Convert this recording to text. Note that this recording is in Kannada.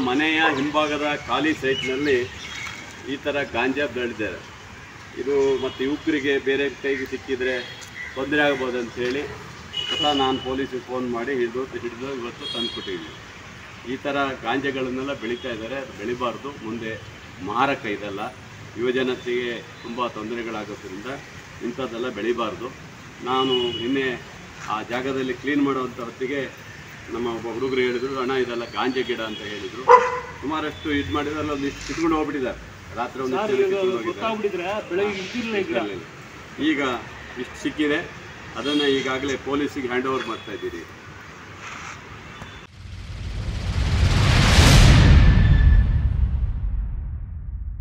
ಮನೆಯ ಹಿಂಭಾಗದ ಖಾಲಿ ಸೈಟ್ನಲ್ಲಿ ಈ ಥರ ಗಾಂಜಾ ಬೆಳೆದಿದ್ದಾರೆ ಇದು ಮತ್ತು ಯುವಕರಿಗೆ ಬೇರೆ ಕೈಗೆ ಸಿಕ್ಕಿದರೆ ತೊಂದರೆ ಆಗ್ಬೋದು ಅಂತ ಹೇಳಿ ಸ್ವತಃ ನಾನು ಪೊಲೀಸಿಗೆ ಫೋನ್ ಮಾಡಿ ಹಿಡಿದು ಹಿಡಿದು ಇವತ್ತು ತಂದುಕೊಟ್ಟಿದ್ದೀನಿ ಈ ಥರ ಗಾಂಜೆಗಳನ್ನೆಲ್ಲ ಬೆಳೀತಾ ಇದ್ದಾರೆ ಅದು ಬೆಳಿಬಾರ್ದು ಮುಂದೆ ಮಾರಕ ಇದೆಲ್ಲ ಯುವಜನತೆಗೆ ತುಂಬ ತೊಂದರೆಗಳಾಗೋದ್ರಿಂದ ಇಂಥದ್ದೆಲ್ಲ ಬೆಳಿಬಾರ್ದು ನಾನು ನಿನ್ನೆ ಆ ಜಾಗದಲ್ಲಿ ಕ್ಲೀನ್ ಮಾಡುವಂಥ ಹೊತ್ತಿಗೆ ನಮ್ಮ ಒಬ್ಬ ಹುಡುಗರು ಹೇಳಿದರು ಅಣ್ಣ ಇದೆಲ್ಲ ಗಾಂಜೆ ಗಿಡ ಅಂತ ಹೇಳಿದರು ಸುಮಾರಷ್ಟು ಇದು ಮಾಡಿದ್ರಲ್ಲ ಒಂದು ಇಷ್ಟು ಕಿತ್ಕೊಂಡು ಹೋಗ್ಬಿಟ್ಟಿದ್ದಾರೆ ರಾತ್ರಿ ಒಂದು ಇಷ್ಟು ಜನ ಕಿತ್ಕೊಂಡು ಹೋಗಿದ್ದಾರೆ. ಗೊತ್ತಾಗ್ಬಿಟ್ಟಿದ್ರೆ ಬೆಳಗ್ಗೆ ಇದ್ದಿಲ್ಲ ಈ ಗಿಡ ಇರಲಿಲ್ಲ. ಈಗ ಇಷ್ಟು ಸಿಕ್ಕಿದೆ ಅದನ್ನು ಈಗಾಗಲೇ ಪೊಲೀಸಿಗೆ ಹ್ಯಾಂಡ್ ಓವರ್ ಮಾಡ್ತಾ ಇದ್ದೀರಿ